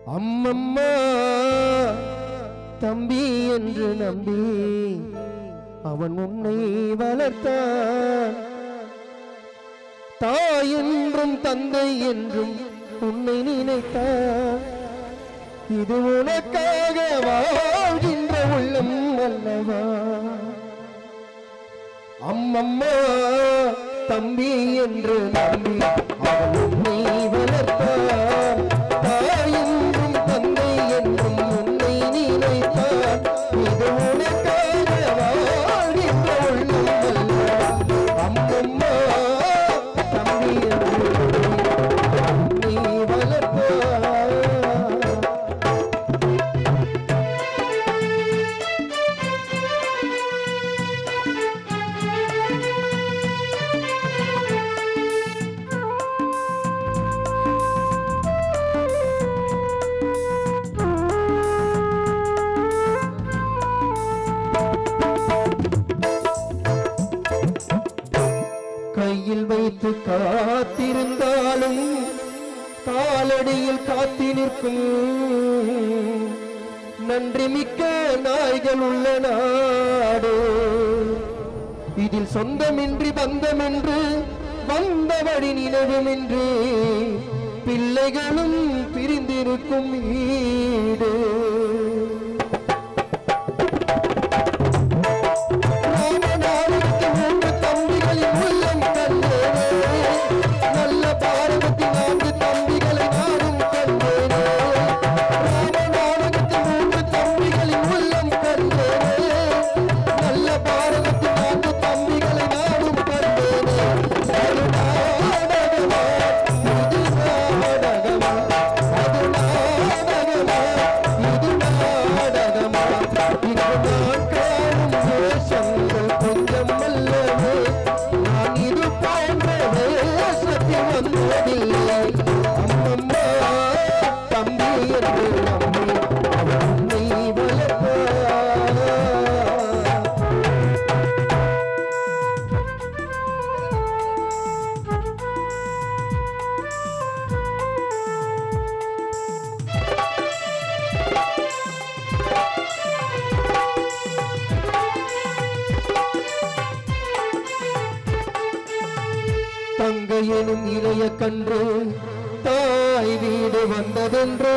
அம்மம்மா தம்பி என்று நம்பி அவன் உன்னை வளர்த்தான் தாய் என்றும் தந்தை என்றும் உன்னை நினைத்தான் இது உனக்காக வாழ்கின்ற உள்ளம் அல்லவா அம்மம்மா தம்பி என்று நம்பி அவன் உன்னை வளர்த்தான் தாய் என்றும் தந்தை என்றும் உன்னை நினைத்தான் இது உனக்காக வாழ்கின்ற உள்ளம் அல்லவா அம்மம்மா தம்பி என்று நம்பி உன்னை வளர்த்தான் கையில் வைத்து காத்திருந்தாலும் காலடியில் காத்தி நிற்கும் நன்றி மிக்க நாய்கள் உள்ள நாடு இதில் சொந்தமின்றி பந்தமென்று வந்தவழி நினைவுமின்றி பிள்ளைகளும் பிரிந்திருக்கும் வீடு ராமநாதனுக்கு மூன்று தம்பிகளின் உள்ளம் கண்டேனே. நல்ல பாரதத்தின் நான்கு தம்பிகளை நானும் கண்டேனே. ராமநாதனுக்கு மூன்று தம்பிகளின் உள்ளம் கண்டேனே. நல்ல பாரதத்தின் நான்கு தம்பிகளை நானும் கண்டேனே. அது நாடகமா, இது நாடகமா, அது நாடகமா, இது நாடகமா. இங்கு நான் காணும் வேஷங்கள் கொஞ்சம் அல்லவே நான் இது போன்ற வேஷத்தில் வந்ததில்லை அம்மம்மா தம்பி என்று நம்பி அவன் உன்னை வளர்த்தான் தங்கை எனும் இளைய கன்று தாய் வீடு வந்ததென்று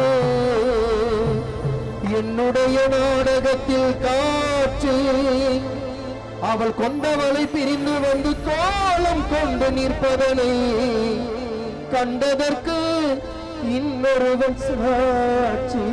என்னுடைய நாடகத்தில் காட்சி அவள் கொண்டவளை பிரிந்து வந்து கோலம் கொண்டு நிற்பதனை கண்டதற்கு இன்னொருவன் சாட்சி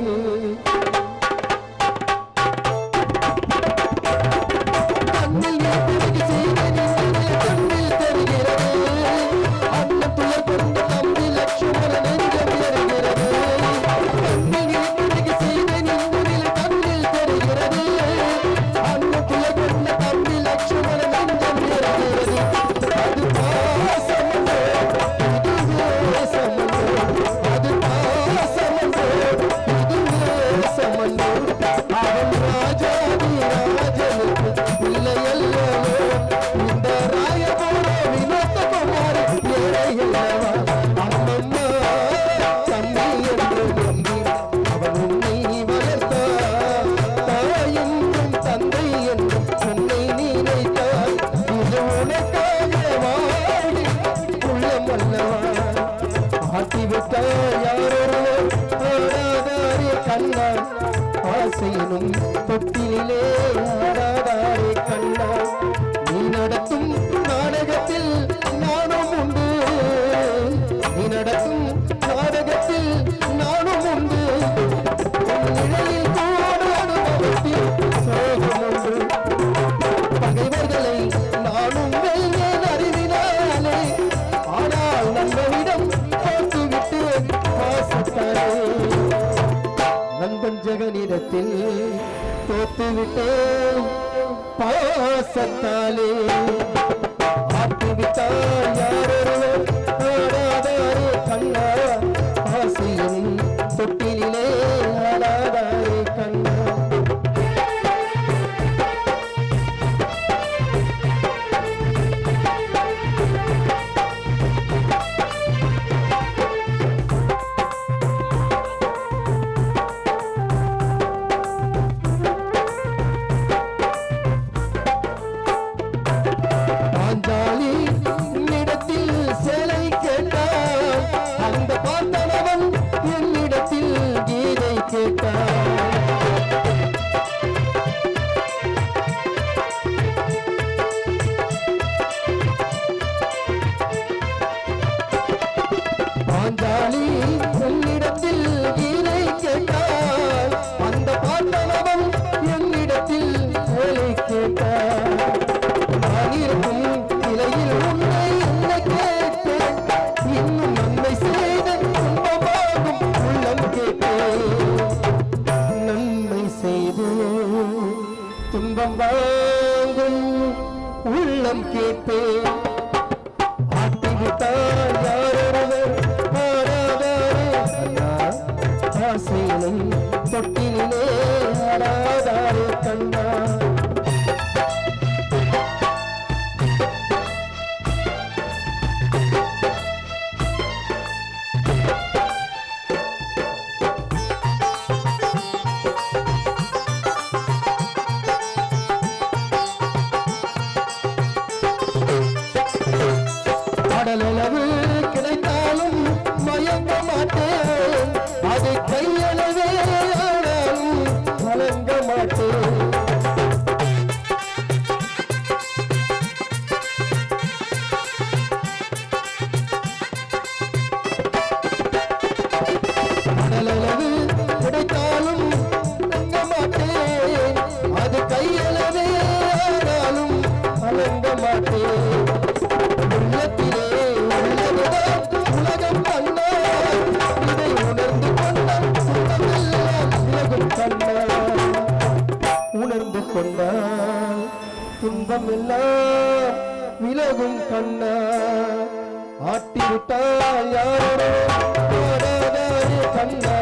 கண்ணில் ஏற்றுவது செய்த நின்றது கண்ணில் தெரிகிறது அண்ணன் துயர் கொண்ட தம்பி லட்சுமண நெஞ்சம் எரிகிறது கண்ணில் ஏற்றுவது செய்த நின்றதில் கண்ணில் தெரிகிறது அண்ணன் துயர் கொண்ட தம்பி லட்சுமண நெஞ்சம் எரிகிறது அது பாசமன்றோ இதுவே சமன்றோ அது பாசமன்றோ இதுவே சமன்றோ அவன் ராஜாதி ராஜனுக்கு பிள்ளை அல்லவோ இந்த ராயபுர வினோத குமாரி ஏழை அல்லவா அம்மம்மா தம்பி என்று நம்பி அவன் உன்னை வளர்த்தான் தாய் என்றும் தந்தை என்றும் உன்னை நினைத்தாய் இது உனக்காக வாடி உள்ளம் அல்லவா ஆட்டிவிட்டாய் யாரொருவர் ஆடாதாரே கண்ணா ஆசையினும் தொட்டிலே ஆடாதாரே கண்ணா நீ நடத்தும் நாடகத்தில் நானும் உண்டு நீ நடத்தும் நாடகத்தில் நானும் உண்டு உன் நிழலில் கூட அனுபவத்தில் சோகம் உண்டு பகைவர்களை நானும் வெல்வேன் அறிவினாலே ஆனால் நண்பனிடம் தோற்றுவிட்டு பாசத்தாலே நண்பன் ஜெகனிடத்தில் தோத்துவிட்டேன் பாசத்தாலே ஆட்டுவிட்டால் யாரொருவர் ஆடாதாரே கண்ணா ஆசையின் தொட்டிலே ஆடாதாரே கண்ணா உள்ளம் கேட்பேன் ஆட்டிவிட்டால் யாரொருவர் ஆடாதாரே கண்ணா ஆசையிலும் தொட்டிலே ஆடாதாரே கண்ணா கடலளவு கிடைத்தாலும் மயங்க மாட்டேன் அது கையளவே ஆனாலும் கலங்க மாட்டேன் கடலளவு கிடைத்தாலும் தங்க மாட்டேன் அது கையளவே ஆனாலும் கலங்க மாட்டேன் உள்ளத்திலே உள்ளதுதான் உலகம் கண்ணா இதை உணர்ந்து கொண்டால் துன்பமெல்லாம் விலகும் கண்ணா உணர்ந்து கொண்டால் துன்பமெல்லாம் விலகும் கண்ணா ஆட்டிவிட்டால் யாரோ ஆடாதாரே கண்ணா